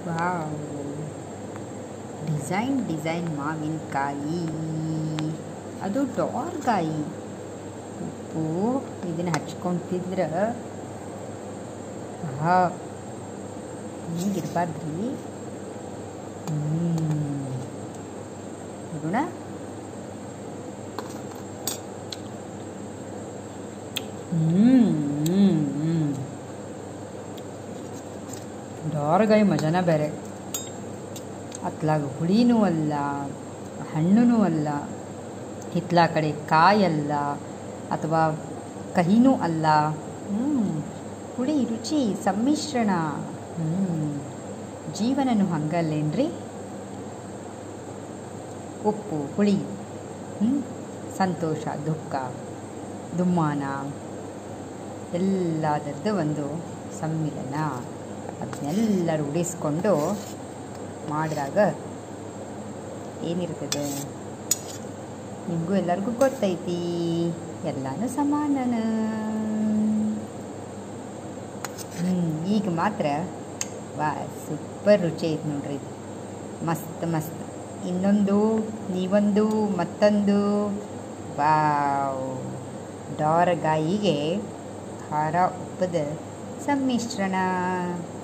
wow design design ಮಾವಿನಕಾಯಿ ಅದು ಡಾರ್ಗಾಯಿ ಉಪ್ಪು ಇದನ್ನು ಹಚ್ಕೊಂಡು ತಿಂದ್ರೆ ಹಾ ಹಿಂಗಿರ್ಬಾರ್ದ್ರಿ ಹ್ಞೂ ನೋಡೋಣ ಹ್ಮ್ ಹ್ಮ್ ಹ್ಮ್ ಡಾರ್ಗಾಯಿ ಮಜಾನ ಬೇರೆ ಅತ್ಲಾಗ ಹುಳಿನೂ ಅಲ್ಲ ಹಣ್ಣೂ ಅಲ್ಲ ಹಿತ್ಲ ಕಡೆ ಕಾಯಲ್ಲ ಅಥವಾ ಕಹಿನೂ ಅಲ್ಲ ಹ್ಞೂ ಹುಳಿ ರುಚಿ ಸಮ್ಮಿಶ್ರಣ ಹ್ಞೂ ಜೀವನನು ಹಂಗಲ್ಲೇನ್ರಿ ಉಪ್ಪು ಹುಳಿ ಹ್ಞೂ ಸಂತೋಷ ದುಃಖ ದುಮ್ಮಾನ ಎಲ್ಲದರದ್ದು ಒಂದು ಸಮ್ಮಿಲನ ಅದನ್ನೆಲ್ಲರೂ ಉಳಿಸ್ಕೊಂಡು ಮಾಡಿದಾಗ ಏನಿರ್ತದೆ ನಿಮಗೂ ಎಲ್ಲರಿಗೂ ಗೊತ್ತೈತಿ ಎಲ್ಲನೂ ಸಮಾನನ ಹ್ಞೂ ಈಗ ಮಾತ್ರ ವಾ ಸೂಪರ್ ರುಚಿ ಐತೆ ನೋಡ್ರಿ ಇದು ಮಸ್ತ್ ಮಸ್ತ್ ಇನ್ನೊಂದು ನೀವೊಂದು ಮತ್ತೊಂದು ವಾವ್ ಡಾರಗಾಯಿಗೆ ಖಾರ ಉಪ್ಪದ ಸಮ್ಮಿಶ್ರಣ